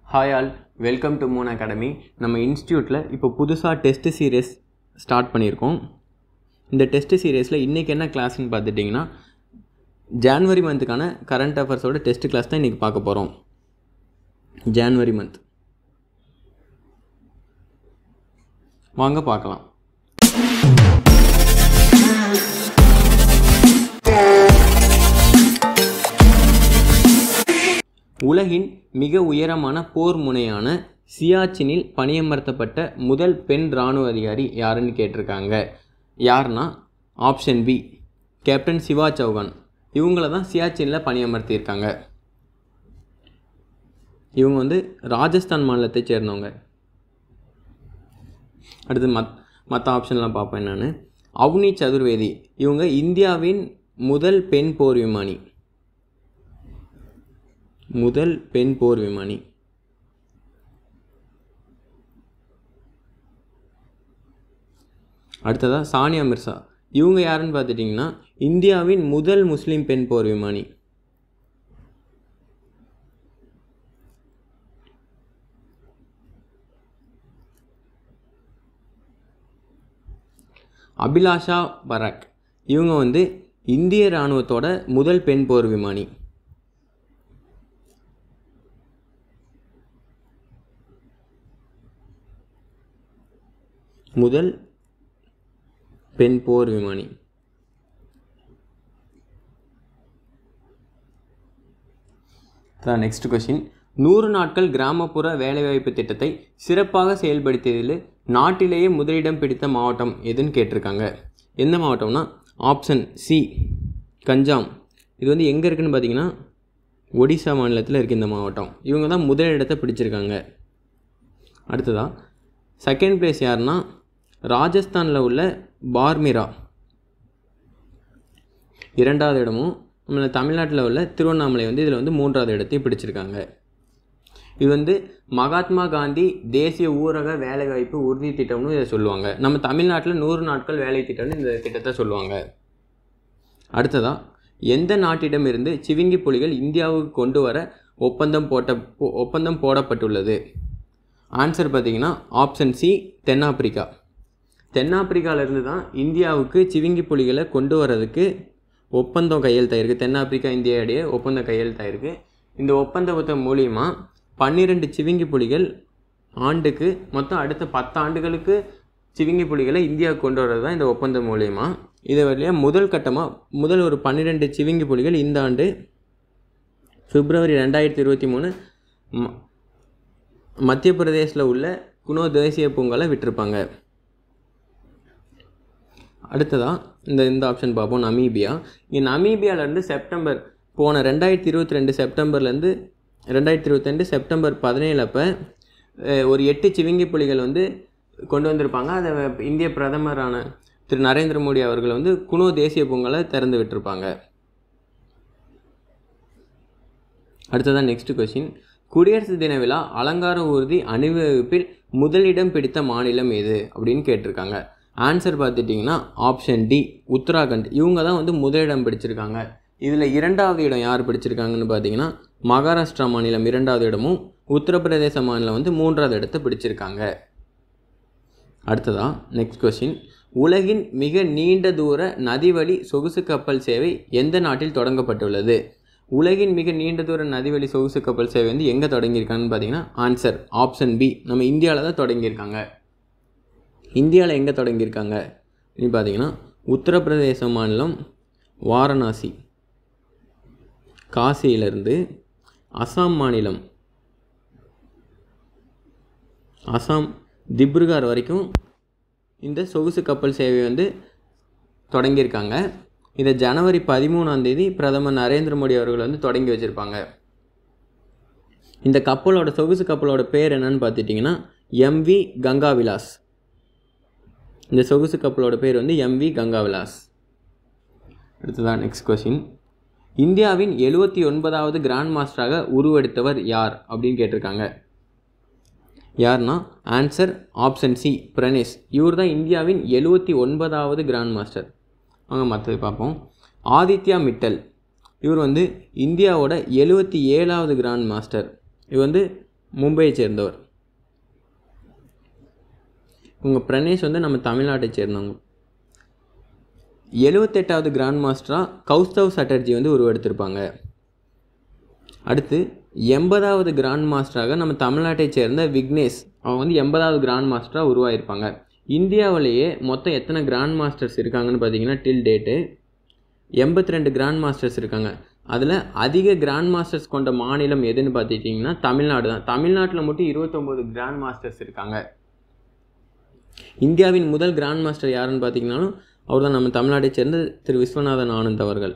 hi all welcome to moon academy நம்ம இன்ஸ்டியூட்டில் இப்போ புதுசாக டெஸ்ட் சீரியஸ் ஸ்டார்ட் பண்ணியிருக்கோம் இந்த டெஸ்ட் சீரியஸில் இன்றைக்கி என்ன கிளாஸ்னு பார்த்துட்டிங்கன்னா ஜான்வரி மந்த்துக்கான கரண்ட் அஃபேர்ஸோட டெஸ்ட் கிளாஸ் தான் இன்றைக்கி பார்க்க போகிறோம் ஜான்வரி மந்த் வாங்க பார்க்கலாம் உலகின் மிக உயரமான போர் முனையான சியாச்சினில் பணியமர்த்தப்பட்ட முதல் பெண் இராணுவ அதிகாரி யாருன்னு கேட்டிருக்காங்க யாருன்னா option B captain Shiva Chauhan இவங்கள தான் சியாச்சினில் பணியமர்த்தியிருக்காங்க இவங்க வந்து ராஜஸ்தான் மாநிலத்தை சேர்ந்தவங்க அடுத்து மத் மற்ற ஆப்ஷன்லாம் பார்ப்பேன் என்னென்னு அவ்னி சதுர்வேதி இவங்க இந்தியாவின் முதல் பெண் போர் விமானி முதல் பெண் போர் விமானி அடுத்ததாக சானியா மிர்சா இவங்க யாருன்னு பார்த்துட்டிங்கன்னா இந்தியாவின் முதல் முஸ்லீம் பெண் போர் விமானி அபிலாஷா பராக் இவங்க வந்து இந்திய இராணுவத்தோட முதல் பெண் போர் விமானி முதல் பெண் போர் விமானி நெக்ஸ்ட் கொஷின் நூறு நாட்கள் கிராமப்புற வேலைவாய்ப்பு திட்டத்தை சிறப்பாக செயல்படுத்தியதில் நாட்டிலேயே முதலிடம் பிடித்த மாவட்டம் எதுன்னு கேட்டிருக்காங்க எந்த மாவட்டம்னா ஆப்ஷன் சி கஞ்சாம் இது வந்து எங்கே இருக்குன்னு பார்த்தீங்கன்னா ஒடிசா மாநிலத்தில் இருக்குது இந்த மாவட்டம் இவங்க தான் முதலிடத்தை பிடிச்சிருக்காங்க அடுத்ததாக செகண்ட் பிளேஸ் யாருன்னா ராஜஸ்தானில் உள்ள பார்மிரா இரண்டாவது இடமும் நம்மள தமிழ்நாட்டில் உள்ள திருவண்ணாமலை வந்து இதில் வந்து மூன்றாவது இடத்தையும் பிடிச்சிருக்காங்க இது வந்து மகாத்மா காந்தி தேசிய ஊரக வேலைவாய்ப்பு உறுதி திட்டம்னு இதை சொல்லுவாங்க நம்ம தமிழ்நாட்டில் நூறு நாட்கள் வேலை திட்டம்னு இந்த திட்டத்தை சொல்லுவாங்க அடுத்ததாக எந்த நாட்டிடமிருந்து சிவிங்கி புலிகள் இந்தியாவுக்கு கொண்டு வர ஒப்பந்தம் போட்ட ஒப்பந்தம் போடப்பட்டுள்ளது ஆன்சர் பார்த்தீங்கன்னா ஆப்ஷன் சி தென்னாப்பிரிக்கா தென்னாப்பிரிக்காவிலேருந்து தான் இந்தியாவுக்கு சிவிங்கி புலிகளை கொண்டு வரதுக்கு ஒப்பந்தம் கையெழுத்தாயிருக்கு தென்னாப்பிரிக்கா இந்தியா இடையே ஒப்பந்தம் கையெழுத்தாயிருக்கு இந்த ஒப்பந்தத்தை மூலியமாக பன்னிரெண்டு சிவிங்கி புலிகள் ஆண்டுக்கு மொத்தம் அடுத்த பத்து ஆண்டுகளுக்கு சிவிங்கி புலிகளை இந்தியாவுக்கு கொண்டு வர்றது தான் இந்த ஒப்பந்தம் மூலயமா இதை வழியாக முதல் கட்டமாக முதல் ஒரு பன்னிரெண்டு சிவிங்கி புலிகள் இந்த ஆண்டு பிப்ரவரி ரெண்டாயிரத்தி இருபத்தி மூணு மத்திய பிரதேசில் உள்ள குனோ தேசிய பூங்காவில் விட்டிருப்பாங்க அடுத்ததாக இந்த இந்த ஆப்ஷன் பார்ப்போம் நமீபியா இங்கே நமீபியாவிலேருந்து செப்டம்பர் போன ரெண்டாயிரத்தி இருபத்தி ரெண்டு செப்டம்பர்லேருந்து ரெண்டாயிரத்தி இருபத்தி ரெண்டு செப்டம்பர் பதினேழு அப்போ ஒரு எட்டு சிவிங்கி புலிகள் வந்து கொண்டு வந்திருப்பாங்க அதை இந்திய பிரதமரான திரு நரேந்திர மோடி அவர்கள் வந்து குனோ தேசிய பூங்காவில் திறந்து விட்டுருப்பாங்க அடுத்ததான் நெக்ஸ்ட் கொஸ்டின் குடியரசு தின விழா அலங்கார ஊர்தி அணிவகுப்பில் முதலிடம் பிடித்த மாநிலம் எது அப்படின்னு கேட்டிருக்காங்க ஆன்சர் பார்த்துட்டிங்கன்னா ஆப்ஷன் டி உத்தராகண்ட் இவங்க தான் வந்து முதலிடம் பிடிச்சிருக்காங்க இதில் இரண்டாவது இடம் யார் பிடிச்சிருக்காங்கன்னு பார்த்தீங்கன்னா மகாராஷ்டிரா மாநிலம் இரண்டாவது இடமும் உத்தரப்பிரதேச மாநிலம் வந்து மூன்றாவது இடத்தை பிடிச்சிருக்காங்க அடுத்ததாக நெக்ஸ்ட் கொஸ்டின் உலகின் மிக நீண்ட தூர நதிவழி சொகுசு கப்பல் சேவை எந்த நாட்டில் தொடங்கப்பட்டுள்ளது உலகின் மிக நீண்ட தூர நதிவழி சொகுசு கப்பல் சேவை வந்து எங்கே தொடங்கியிருக்காங்கன்னு பார்த்தீங்கன்னா ஆன்சர் ஆப்ஷன் பி நம்ம இந்தியாவில் தான் தொடங்கியிருக்காங்க இந்தியாவில் எங்கே தொடங்கியிருக்காங்க அப்படின்னு பார்த்தீங்கன்னா உத்தரப்பிரதேச மாநிலம் வாரணாசி காசியிலிருந்து அசாம் மாநிலம் அசாம் திப்ருகார் வரைக்கும் இந்த சொகுசு கப்பல் சேவை வந்து தொடங்கியிருக்காங்க இதை ஜனவரி பதிமூணாம் தேதி பிரதமர் நரேந்திர மோடி அவர்கள் வந்து தொடங்கி வச்சுருப்பாங்க இந்த கப்பலோட சொகுசு கப்பலோட பேர் என்னன்னு பார்த்துட்டிங்கன்னா எம்வி கங்கா விலாஸ் இந்த சொகுசு கப்பலோட பேர் வந்து எம்வி கங்கா விலாஸ் அடுத்ததான் நெக்ஸ்ட் கொஸ்டின் இந்தியாவின் எழுபத்தி ஒன்பதாவது கிராண்ட் மாஸ்டராக உருவெடுத்தவர் யார் அப்படின்னு கேட்டிருக்காங்க யார்னா ஆன்சர் ஆப்ஷன் சி பிரணேஷ் இவர் தான் இந்தியாவின் எழுபத்தி ஒன்பதாவது கிராண்ட் மாஸ்டர் வாங்க மற்றது பார்ப்போம் ஆதித்யா மிட்டல் இவர் வந்து இந்தியாவோட எழுபத்தி ஏழாவது கிராண்ட் மாஸ்டர் இவர் வந்து மும்பையை சேர்ந்தவர் உங்கள் பிரணேஷ் வந்து நம்ம தமிழ்நாட்டை சேர்ந்தவங்க எழுவத்தெட்டாவது கிராண்ட் மாஸ்டராக கௌஸ்தவ் சட்டர்ஜி வந்து உருவெடுத்திருப்பாங்க அடுத்து எண்பதாவது கிராண்ட் மாஸ்டராக நம்ம தமிழ்நாட்டை சேர்ந்த விக்னேஷ் அவங்க வந்து எண்பதாவது கிராண்ட் மாஸ்டராக உருவாகியிருப்பாங்க இந்தியாவிலேயே மொத்தம் எத்தனை கிராண்ட் மாஸ்டர்ஸ் இருக்காங்கன்னு பார்த்தீங்கன்னா டில் டேட்டு எண்பத்தி ரெண்டு கிராண்ட் மாஸ்டர்ஸ் இருக்காங்க அதில் அதிக கிராண்ட் மாஸ்டர்ஸ் கொண்ட மாநிலம் எதுன்னு பார்த்துட்டிங்கன்னா தமிழ்நாடு தான் தமிழ்நாட்டில் மட்டும் இருபத்தொம்போது கிராண்ட் மாஸ்டர்ஸ் இருக்காங்க இந்தியாவின் முதல் கிராண்ட் மாஸ்டர் யாருன்னு பார்த்தீங்கன்னாலும் அவர் தான் நம்ம தமிழ்நாட்டை சேர்ந்த திரு விஸ்வநாதன் ஆனந்த் அவர்கள்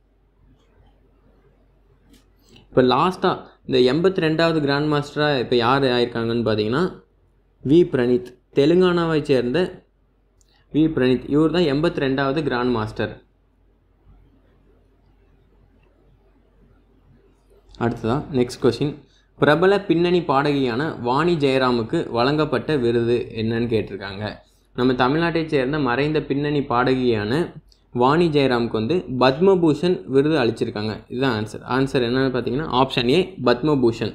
இப்போ லாஸ்ட்டாக இந்த எண்பத்தி ரெண்டாவது கிராண்ட் மாஸ்டராக இப்போ யார் ஆயிருக்காங்கன்னு பார்த்தீங்கன்னா வி பிரணீத் தெலுங்கானாவை சேர்ந்த வி பிரணீத் இவர் தான் எண்பத்தி ரெண்டாவது கிராண்ட் மாஸ்டர் அடுத்ததான் நெக்ஸ்ட் கொஷின் பிரபல பின்னணி பாடகியான வாணி ஜெயராமுக்கு வழங்கப்பட்ட விருது என்னன்னு கேட்டிருக்காங்க நம்ம தமிழ்நாட்டை சேர்ந்த மறைந்த பின்னணி பாடகியான வாணி ஜெயராமுக்கு வந்து பத்மபூஷன் விருது அளிச்சிருக்காங்க இதுதான் ஆன்சர் ஆன்சர் என்னன்னு பார்த்தீங்கன்னா ஆப்ஷன் ஏ பத்மபூஷன்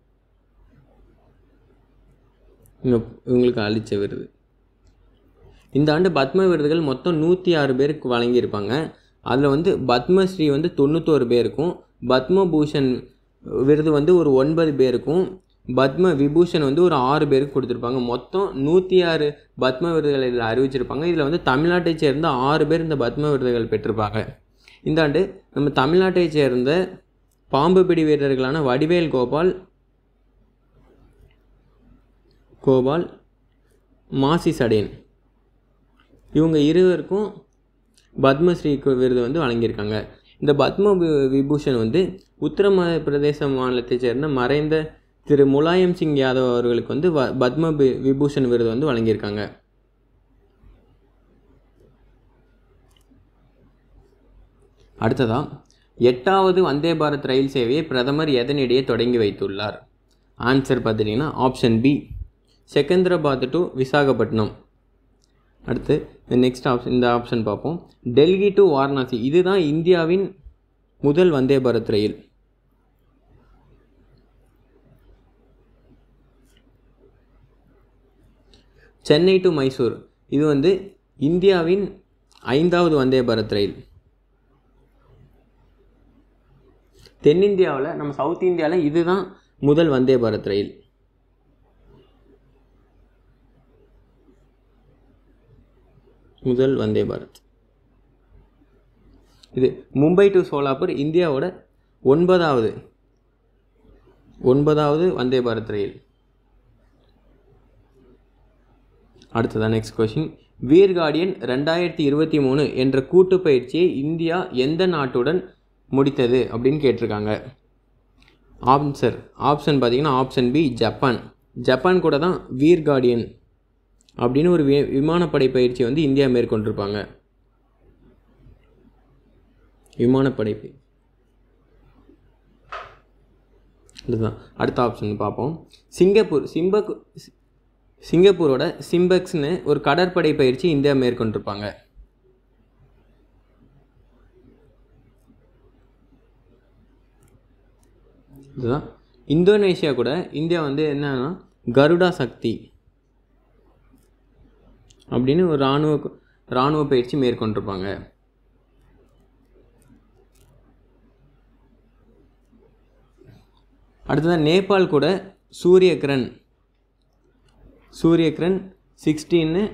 இவங்க இவங்களுக்கு அளித்த விருது இந்த ஆண்டு பத்ம விருதுகள் மொத்தம் நூற்றி ஆறு பேருக்கு வழங்கியிருப்பாங்க அதில் வந்து பத்மஸ்ரீ வந்து தொண்ணூத்தோரு பேருக்கும் பத்மபூஷன் விருது வந்து ஒரு ஒன்பது பேருக்கும் பத்ம விபூஷன் வந்து ஒரு ஆறு பேருக்கு கொடுத்துருப்பாங்க மொத்தம் நூற்றி ஆறு பத்ம விருதுகள் இதில் அறிவிச்சிருப்பாங்க இதில் வந்து தமிழ்நாட்டை சேர்ந்த ஆறு பேர் இந்த பத்ம விருதுகள் பெற்றிருப்பாங்க இந்த ஆண்டு நம்ம தமிழ்நாட்டை சேர்ந்த பாம்பு பிடி வீரர்களான வடிவேல் கோபால் கோபால் மாசி சடேன் இவங்க இருவருக்கும் பத்மஸ்ரீ கு- விருது வந்து வழங்கியிருக்காங்க இந்த பத்ம வி- விபூஷன் வந்து உத்தரம பிரதேச மாநிலத்தைச் சேர்ந்த மறைந்த திரு முலாயம் சிங் யாதவ் அவர்களுக்கு வந்து வ பத்ம வி- விபூஷன் விருது வந்து வழங்கியிருக்காங்க அடுத்ததா எட்டாவது வந்தே பாரத் ரயில் சேவையை பிரதமர் எதனிடையே தொடங்கி வைத்துள்ளார் ஆன்சர் பார்த்துட்டிங்கன்னா option B Secunderabad to Visakhapatnam அடுத்து நெக்ஸ்ட் ஆப்ஷன் இந்த ஆப்ஷன் பார்ப்போம் டெல்லி டு வாரணாசி இதுதான் இந்தியாவின் முதல் வந்தே பாரத் ரயில் சென்னை டு மைசூர் இது வந்து இந்தியாவின் ஐந்தாவது வந்தே பாரத் ரயில் தென்னிந்தியாவில் நம்ம சவுத் இந்தியாவில் இதுதான் முதல் வந்தே பாரத் ரயில் முதல் வந்தே பாரத் இது மும்பை டு சோலாப்பூர் இந்தியாவோட ஒன்பதாவது ஒன்பதாவது வந்தே பாரத் ரயில் அடுத்ததான் நெக்ஸ்ட் கொஷின் வீர் கார்டியன் ரெண்டாயிரத்தி இருபத்தி மூணு என்ற கூட்டு பயிற்சியை இந்தியா எந்த நாட்டுடன் முடித்தது அப்படின்னு கேட்டிருக்காங்க ஆன்சர் ஆப்ஷன் பார்த்தீங்கன்னா ஆப்ஷன் பி ஜப்பான் ஜப்பான் கூட தான் வீர் கார்டியன் அப்படின்னு ஒரு வி- விமானப்படை பயிற்சி வந்து இந்தியா மேற்கொண்டிருப்பாங்க விமானப்படை பயிற்சி இதுதான் அடுத்த ஆப்ஷன் பார்ப்போம் சிங்கப்பூர் சிம்பக் சிங்கப்பூரோட சிம்பக்ஸ்னு ஒரு கடற்படை பயிற்சி இந்தியா மேற்கொண்டிருப்பாங்க இதுதான் இந்தோனேஷியா கூட இந்தியா வந்து என்னன்னா கருடா சக்தி அப்படின்னு ஒரு இராணுவ இராணுவ பயிற்சி மேற்கொண்டிருப்பாங்க அடுத்ததான் நேபாள் கூட சூரியகிரண் சூரியகிரண் சிக்ஸ்டீன்னு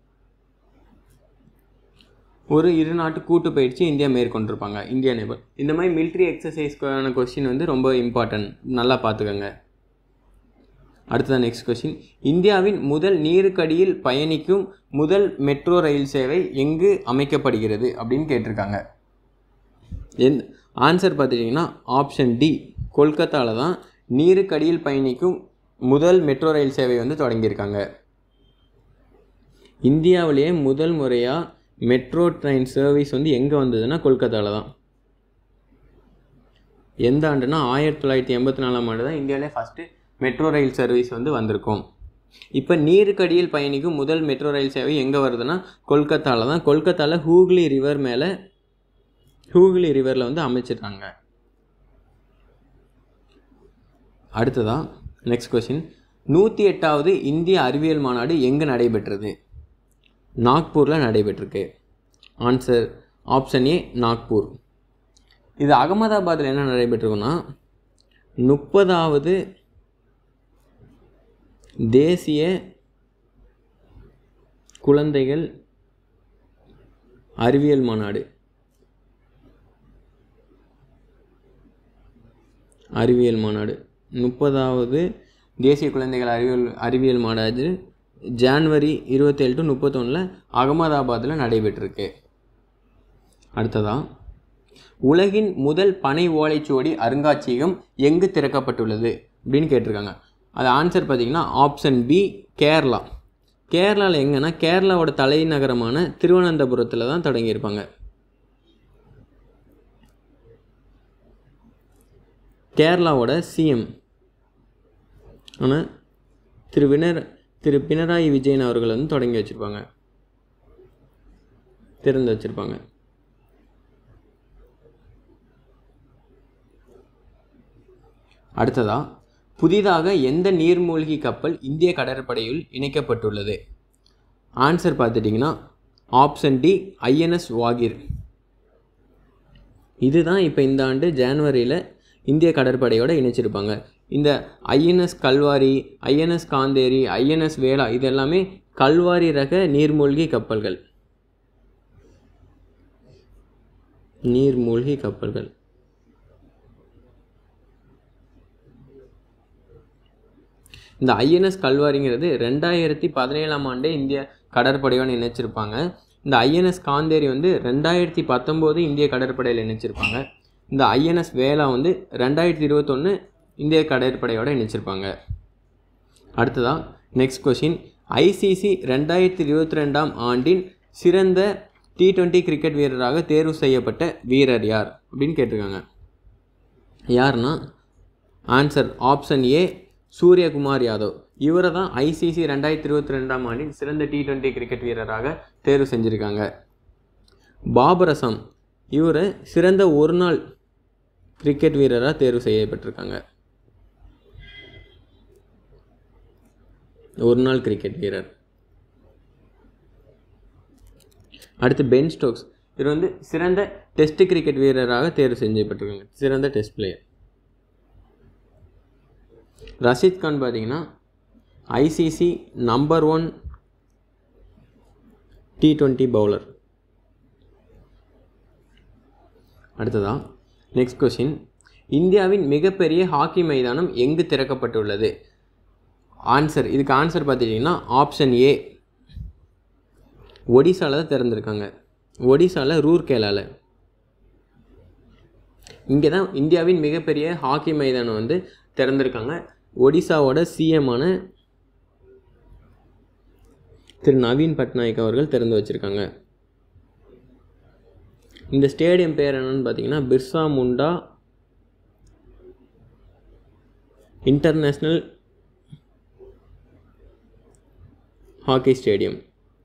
ஒரு இரு நாட்டு கூட்டு பயிற்சி இந்தியா மேற்கொண்டிருப்பாங்க இந்தியா நேபாள் இந்த மாதிரி military எக்ஸசைஸ்க்கான கொஸ்டின் வந்து ரொம்ப இம்பார்ட்டன்ட் நல்லா பார்த்துக்கோங்க அடுத்ததான் நெக்ஸ்ட் கொஸ்டின் இந்தியாவின் முதல் நீருக்கடியில் பயணிக்கும் முதல் மெட்ரோ ரயில் சேவை எங்கு அமைக்கப்படுகிறது அப்படின்னு கேட்டிருக்காங்க எந் ஆன்சர் பார்த்துட்டிங்கன்னா ஆப்ஷன் டி கொல்கத்தாவில் தான் நீருக்கடியில் பயணிக்கும் முதல் மெட்ரோ ரயில் சேவை வந்து தொடங்கியிருக்காங்க இந்தியாவிலேயே முதல் முறையாக மெட்ரோ ட்ரெயின் சர்வீஸ் வந்து எங்கே வந்ததுன்னா கொல்கத்தாவில் தான் எந்த ஆண்டுனா ஆயிரத்தி தொள்ளாயிரத்தி எண்பத்தி நாலாம் ஆண்டு தான் இந்தியாவிலே ஃபஸ்ட்டு மெட்ரோ ரயில் சர்வீஸ் வந்து வந்திருக்கும் இப்போ நீருக்கடியில் பயணிக்கும் முதல் மெட்ரோ ரயில் சேவை எங்கே வருதுன்னா கொல்கத்தாவில் தான் கொல்கத்தாவில் ஹூக்ளி ரிவர் மேலே ஹூக்ளி ரிவரில் வந்து அமைச்சிருக்காங்க அடுத்ததா நெக்ஸ்ட் கொஸ்டின் நூற்றி எட்டாவது இந்திய அறிவியல் மாநாடு எங்கே நடைபெற்றது நாக்பூரில் நடைபெற்றிருக்கு ஆன்சர் ஆப்ஷன் ஏ நாக்பூர் இது அகமதாபாத்தில் என்ன நடைபெற்றிருக்குன்னா முப்பதாவது தேசிய குழந்தைகள் அறிவியல் மாநாடு அறிவியல் மாநாடு முப்பதாவது தேசிய குழந்தைகள் அறிவியல் அறிவியல் மாநாடு ஜான்வரி இருபத்தேழு டு முப்பத்தொன்னில் அகமதாபாத்தில் நடைபெற்றிருக்கு அடுத்ததா உலகின் முதல் பனை ஓலைச்சுவடி அருங்காட்சியகம் எங்கு திறக்கப்பட்டுள்ளது அப்படின்னு கேட்டிருக்காங்க அது ஆன்சர் பார்த்தீங்கன்னா ஆப்ஷன் பி கேரளா கேரளாவில் எங்கன்னா கேரளாவோட தலைநகரமான திருவனந்தபுரத்தில் தான் தொடங்கியிருப்பாங்க கேரளாவோட சிஎம் ஆனால் திரு வினர் திரு பினராயி விஜயன் அவர்கள் வந்து தொடங்கி வச்சுருப்பாங்க திறந்து வச்சுருப்பாங்க அடுத்ததா புதிதாக எந்த நீர்மூழ்கி கப்பல் இந்திய கடற்படையில் இணைக்கப்பட்டுள்ளது ஆன்சர் பார்த்துட்டிங்கன்னா ஆப்ஷன் டி ஐஎன்எஸ் வாகிர் இதுதான் இப்போ இந்த ஆண்டு ஜான்வரியில் இந்திய கடற்படையோட இணைச்சிருப்பாங்க இந்த INS Kalvari INS Khanderi INS Vela இது எல்லாமே கல்வாரி ரக நீர்மூழ்கி கப்பல்கள் நீர்மூழ்கி கப்பல்கள் இந்த ஐஎன்எஸ் கல்வாரிங்கிறது ரெண்டாயிரத்தி பதினேழாம் ஆண்டே இந்திய கடற்படையோடு இணைச்சிருப்பாங்க இந்த ஐஎன்எஸ் காந்தேரி வந்து ரெண்டாயிரத்தி பத்தொம்போது இந்திய கடற்படையில் இணைச்சிருப்பாங்க இந்த ஐஎன்எஸ் வேளா வந்து ரெண்டாயிரத்தி இருபத்தொன்று இந்திய கடற்படையோடு இணைச்சிருப்பாங்க அடுத்ததாக நெக்ஸ்ட் கொஷின் ஐசிசி ரெண்டாயிரத்தி இருபத்தி ரெண்டாம் ஆண்டின் சிறந்த டி டுவெண்ட்டி கிரிக்கெட் வீரராக தேர்வு செய்யப்பட்ட வீரர் யார் அப்படின்னு கேட்டிருக்காங்க யாருன்னா answer option A Suryakumar Yadav இவரை தான் ஐசிசி ரெண்டாயிரத்தி இருபத்தி ரெண்டாம் ஆண்டின் சிறந்த டி டுவெண்ட்டி கிரிக்கெட் வீரராக தேர்வு செஞ்சுருக்காங்க பாபர் அசாம் இவர் சிறந்த ஒரு நாள் கிரிக்கெட் வீரராக தேர்வு செய்யப்பட்டிருக்காங்க ஒரு நாள் கிரிக்கெட் வீரர் அடுத்து பென் ஸ்டோக்ஸ் இவர் வந்து சிறந்த டெஸ்ட் கிரிக்கெட் வீரராக தேர்வு செய்யப்பட்டிருக்காங்க சிறந்த டெஸ்ட் பிளேயர் ரஷீத் கான் பார்த்தீங்கன்னா ICC number one T twenty bowler அடுத்ததா நெக்ஸ்ட் கொஷின் இந்தியாவின் மிகப்பெரிய ஹாக்கி மைதானம் எங்கு திறக்கப்பட்டுள்ளது ஆன்சர் இதுக்கு ஆன்சர் பார்த்துட்டிங்கன்னா ஆப்ஷன் ஏ ஒடிசாவில் தான் திறந்திருக்காங்க ஒடிசாவில் ரூர்கேலாவில் இங்கே தான் இந்தியாவின் மிகப்பெரிய ஹாக்கி மைதானம் வந்து திறந்திருக்காங்க ஒடிசாவோட சிஎம்மான திரு நவீன் பட்நாயக் அவர்கள் திறந்து வச்சுருக்காங்க இந்த ஸ்டேடியம் பேர் என்னன்னு பார்த்தீங்கன்னா Birsa Munda international hockey stadium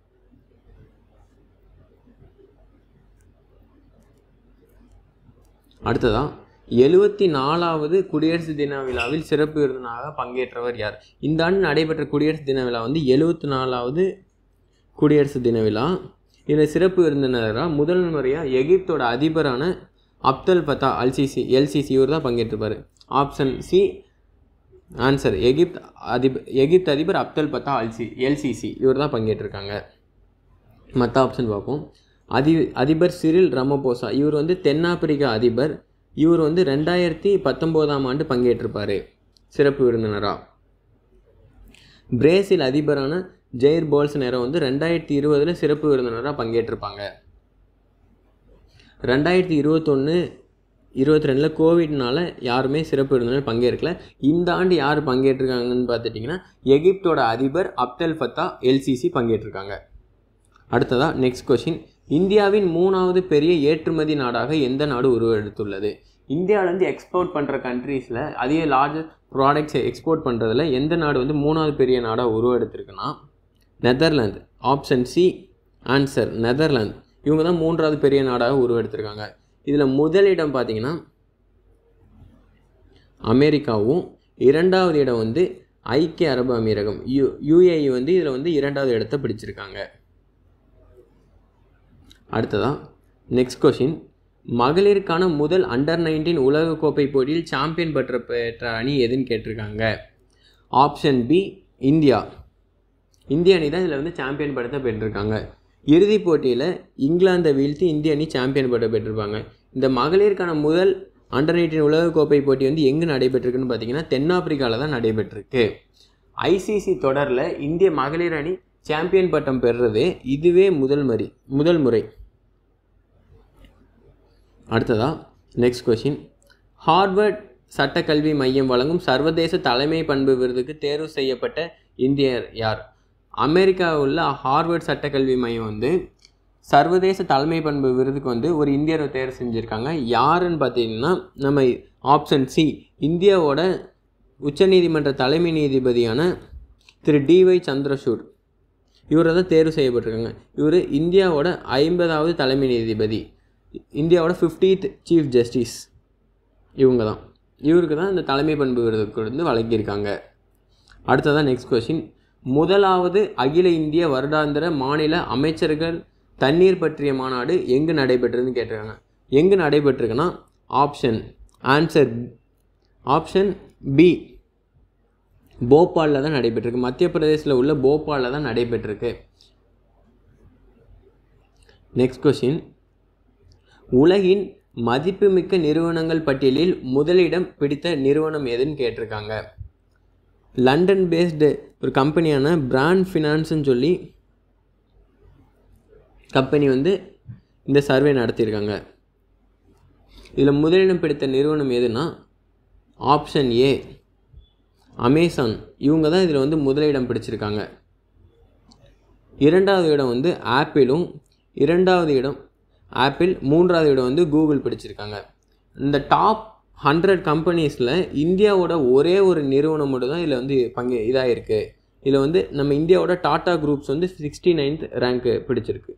அடுத்ததான் எழுவத்தி நாலாவது குடியரசு தின விழாவில் சிறப்பு விருந்தினராக பங்கேற்றவர் யார் இந்த ஆண்டு நடைபெற்ற குடியரசு தின விழா வந்து எழுவத்தி நாலாவது குடியரசு தின விழா இதில் சிறப்பு விருந்தினராக முதல் முறையாக எகிப்தோட அதிபரான அப்தல் பத்தா அல்சிசி எல்சிசி இவர் தான் பங்கேற்றிருப்பார் ஆப்ஷன் சி ஆன்சர் எகிப்த் அதிபர் எகிப்த் அதிபர் அப்தல் பத்தா அல்சி எல்சிசி இவர் தான் பங்கேற்றிருக்காங்க மற்ற ஆப்ஷன் பார்ப்போம் அதி அதிபர் சிரில் ரமபோசா இவர் வந்து தென்னாப்பிரிக்கா அதிபர் இவர் வந்து ரெண்டாயிரத்தி பத்தொம்போதாம் ஆண்டு பங்கேற்றிருப்பார் சிறப்பு விருந்தினராக பிரேசில் அதிபரான ஜெயர் போல்சனேரோ வந்து ரெண்டாயிரத்தி இருபதில் சிறப்பு விருந்தினராக பங்கேற்றிருப்பாங்க ரெண்டாயிரத்தி இருபத்தொன்று இருபத்தி ரெண்டில் கோவிட்னால யாருமே சிறப்பு விருந்தினர் பங்கேற்கல இந்த ஆண்டு யார் பங்கேற்றிருக்காங்கன்னு பார்த்துட்டிங்கன்னா எகிப்தோட அதிபர் அப்தல் ஃபத்தா எல்சிசி பங்கேற்றிருக்காங்க அடுத்ததாக நெக்ஸ்ட் கொஷின் இந்தியாவின் மூணாவது பெரிய ஏற்றுமதி நாடாக எந்த நாடு உருவெடுத்துள்ளது இந்தியாவிலேருந்து எக்ஸ்போர்ட் பண்ணுற கண்ட்ரீஸில் அதிக லார்ஜ் ப்ராடக்ட்ஸை எக்ஸ்போர்ட் பண்ணுறதுல எந்த நாடு வந்து மூணாவது பெரிய நாடாக உருவெடுத்திருக்குன்னா Netherlands option C answer Netherlands இவங்க தான் மூன்றாவது பெரிய நாடாக உருவெடுத்திருக்காங்க இதில் முதலிடம் பார்த்தீங்கன்னா அமெரிக்காவும் இரண்டாவது இடம் வந்து ஐக்கிய அரபு அமீரகம் யு யுஏஇ வந்து இதில் வந்து இரண்டாவது இடத்தை பிடிச்சிருக்காங்க அடுத்ததான் நெக்ஸ்ட் கொஷின் மகளிருக்கான முதல் அண்டர் நைன்டீன் உலகக்கோப்பை போட்டியில் சாம்பியன் பெற்ற பெற்ற அணி எதுன்னு கேட்டிருக்காங்க ஆப்ஷன் பி இந்தியா இந்திய அணி தான் இதில் வந்து சாம்பியன் படத்தை பெற்றிருக்காங்க இறுதிப் போட்டியில் இங்கிலாந்தை வீழ்த்தி இந்திய அணி சாம்பியன் பட்டம் பெற்றிருப்பாங்க இந்த மகளிருக்கான முதல் அண்டர் நைன்டீன் உலகக்கோப்பை போட்டி வந்து எங்கே நடைபெற்றிருக்குன்னு பார்த்தீங்கன்னா தென்னாப்பிரிக்காவில் தான் நடைபெற்றிருக்கு ஐசிசி தொடரில் இந்திய மகளிர் அணி சாம்பியன் பட்டம் பெறுறது இதுவே முதல் முறை முதல் முறை அடுத்ததா நெக்ஸ்ட் கொஷின் ஹார்வர்ட் சட்டக்கல்வி மையம் வழங்கும் சர்வதேச தலைமை பண்பு விருதுக்கு தேர்வு செய்யப்பட்ட இந்தியர் யார் அமெரிக்காவில் உள்ள ஹார்வர்ட் சட்டக்கல்வி மையம் வந்து சர்வதேச தலைமை பண்பு விருதுக்கு வந்து ஒரு இந்தியரை தேர்வு செஞ்சுருக்காங்க யாருன்னு பார்த்தீங்கன்னா நம்ம ஆப்ஷன் சி இந்தியாவோட உச்சநீதிமன்ற தலைமை நீதிபதியான திரு டிஒய் சந்திரசூட் இவரை தான் தேர்வு செய்யப்பட்டிருக்காங்க இவர் இந்தியாவோட ஐம்பதாவது தலைமை நீதிபதி இந்தியாவோட ஃபிஃப்டீத் சீஃப் ஜஸ்டிஸ் இவங்க தான் இவருக்கு தான் இந்த தலைமை பண்பு விருதுக்கு வந்து வழங்கியிருக்காங்க அடுத்ததான் நெக்ஸ்ட் கொஷின் முதலாவது அகில இந்திய வருடாந்திர மாநில அமைச்சர்கள் தண்ணீர் பற்றிய மாநாடு எங்கு நடைபெற்றதுன்னு கேட்டிருக்காங்க எங்கு நடைபெற்றிருக்குன்னா ஆப்ஷன் ஆன்சர் ஆப்ஷன் பி போபாலில் தான் நடைபெற்றிருக்கு மத்திய பிரதேசில் உள்ள போபாலில் தான் நடைபெற்றிருக்கு நெக்ஸ்ட் கொஷின் உலகின் மதிப்புமிக்க நிறுவனங்கள் பட்டியலில் முதலிடம் பிடித்த நிறுவனம் எதுன்னு கேட்டிருக்காங்க லண்டன் பேஸ்டு ஒரு கம்பெனியான பிராண்ட் ஃபினான்ஸ்னு சொல்லி கம்பெனி வந்து இந்த சர்வே நடத்தியிருக்காங்க இதில் முதலிடம் பிடித்த நிறுவனம் எதுனா ஆப்ஷன் ஏ அமேசான் இவங்க தான் இதில் வந்து முதலிடம் பிடிச்சிருக்காங்க இரண்டாவது இடம் வந்து ஆப்பிளும் இரண்டாவது இடம் ஆப்பிள் மூன்றாவது இடம் வந்து கூகுள் பிடிச்சிருக்காங்க இந்த டாப் ஹண்ட்ரட் கம்பெனிஸில் இந்தியாவோட ஒரே ஒரு நிறுவனம் மட்டும் தான் இதில் வந்து பங்கு இதாக இருக்குது இதில் வந்து நம்ம இந்தியாவோட டாடா குரூப்ஸ் வந்து சிக்ஸ்டி நைன்த் ரேங்க்கு பிடிச்சிருக்கு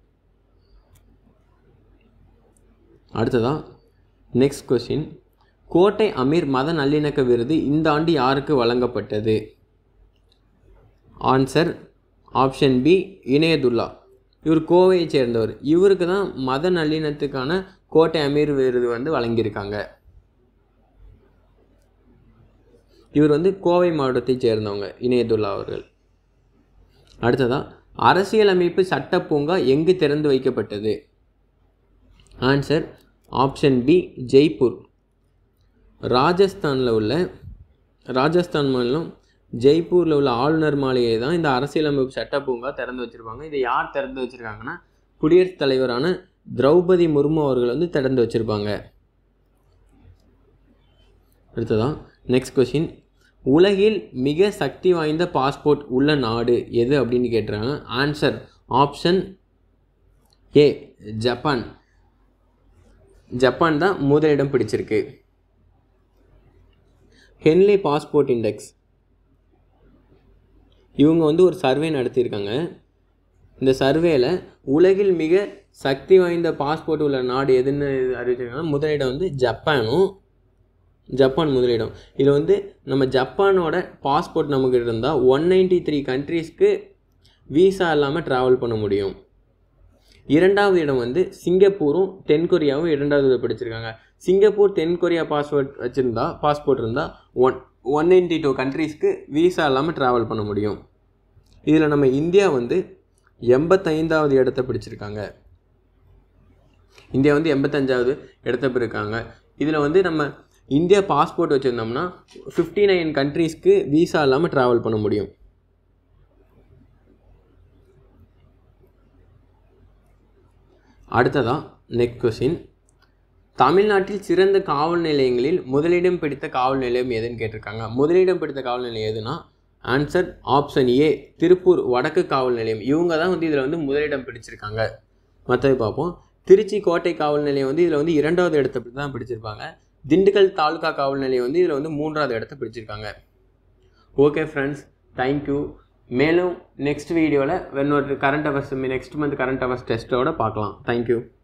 அடுத்ததான் நெக்ஸ்ட் கொஷின் கோட்டை அமீர் மத நல்லிணக்க விருது இந்த ஆண்டு யாருக்கு வழங்கப்பட்டது ஆன்சர் ஆப்ஷன் பி இணையதுல்லா இவர் கோவையை சேர்ந்தவர் இவருக்கு தான் மத நல்லிணத்துக்கான கோட்டை அமீர் விருது வந்து வழங்கியிருக்காங்க இவர் வந்து கோவை மாவட்டத்தைச் சேர்ந்தவங்க இணையதுல்லா அவர்கள் அடுத்ததா அரசியலமைப்பு சட்ட பூங்கா எங்கு திறந்து வைக்கப்பட்டது ஆன்சர் ஆப்ஷன் பி ஜெய்ப்பூர் ராஜஸ்தானில் உள்ள ராஜஸ்தான் மாநிலம் ஜெய்ப்பூரில் உள்ள ஆளுநர் மாளிகை தான் இந்த அரசியலமைப்பு சட்ட பூங்கா திறந்து வச்சுருப்பாங்க இதை யார் திறந்து வச்சுருக்காங்கன்னா குடியரசுத் தலைவரான திரௌபதி முர்மு அவர்கள் வந்து திறந்து வச்சுருப்பாங்க அடுத்ததான் நெக்ஸ்ட் கொஷின் உலகில் மிக சக்தி வாய்ந்த பாஸ்போர்ட் உள்ள நாடு எது அப்படின்னு கேட்டுறாங்க answer option A Japan Japan தான் முதலிடம் பிடிச்சிருக்கு ஹென்லி பாஸ்போர்ட் இண்டெக்ஸ் இவங்க வந்து ஒரு சர்வே நடத்தியிருக்காங்க இந்த சர்வேல உலகில் மிக சக்தி வாய்ந்த பாஸ்போர்ட் உள்ள நாடு எதுன்னு அறிவிச்சிருக்காங்கன்னா முதலிடம் வந்து ஜப்பானும் ஜப்பான் முதலிடம் இதில் வந்து நம்ம ஜப்பானோட பாஸ்போர்ட் நமக்கு இருந்தால் ஒன் நைன்டி த்ரீ கண்ட்ரீஸ்க்கு வீசா இல்லாமல் ட்ராவல் பண்ண முடியும் இரண்டாவது இடம் வந்து சிங்கப்பூரும் தென்கொரியாவும் இரண்டாவது இடம் பிடிச்சிருக்காங்க சிங்கப்பூர் தென்கொரியா பாஸ்போர்ட் வச்சுருந்தா பாஸ்போர்ட் இருந்தால் ஒன் ஒன் நைன்டி டூ கண்ட்ரீஸ்க்கு வீசா இல்லாமல் ட்ராவல் பண்ண முடியும் இதில் நம்ம இந்தியா வந்து எண்பத்தைந்தாவது இடத்த பிடிச்சிருக்காங்க இந்தியா வந்து எண்பத்தஞ்சாவது இடத்த பிடிக்காங்க இதில் வந்து நம்ம இந்தியா பாஸ்போர்ட் வச்சுருந்தோம்னா ஃபிஃப்டி நைன் கண்ட்ரீஸ்க்கு வீசா இல்லாமல் ட்ராவல் பண்ண முடியும் அடுத்ததான் நெக்ஸ்ட் கொஸ்டின் தமிழ்நாட்டில் சிறந்த காவல் நிலையங்களில் முதலிடம் பிடித்த காவல் நிலையம் எதுன்னு கேட்டிருக்காங்க முதலிடம் பிடித்த காவல் நிலையம் எதுனா ஆன்சர் ஆப்ஷன் ஏ திருப்பூர் வடக்கு காவல் நிலையம் இவங்க தான் வந்து இதில் வந்து முதலிடம் பிடிச்சிருக்காங்க மற்றது பார்ப்போம் திருச்சி கோட்டை காவல் நிலையம் வந்து இதில் வந்து இரண்டாவது இடத்த தான் பிடிச்சிருப்பாங்க திண்டுக்கல் தாலுகா காவல் நிலையம் வந்து இதில் வந்து மூன்றாவது இடத்த பிடிச்சிருக்காங்க ஓகே ஃப்ரெண்ட்ஸ் தேங்க்யூ மேலும் நெக்ஸ்ட் வீடியோவில் வென் ஒரு current affairs next month current affairs டெஸ்ட்டோட பார்க்கலாம் தேங்க்யூ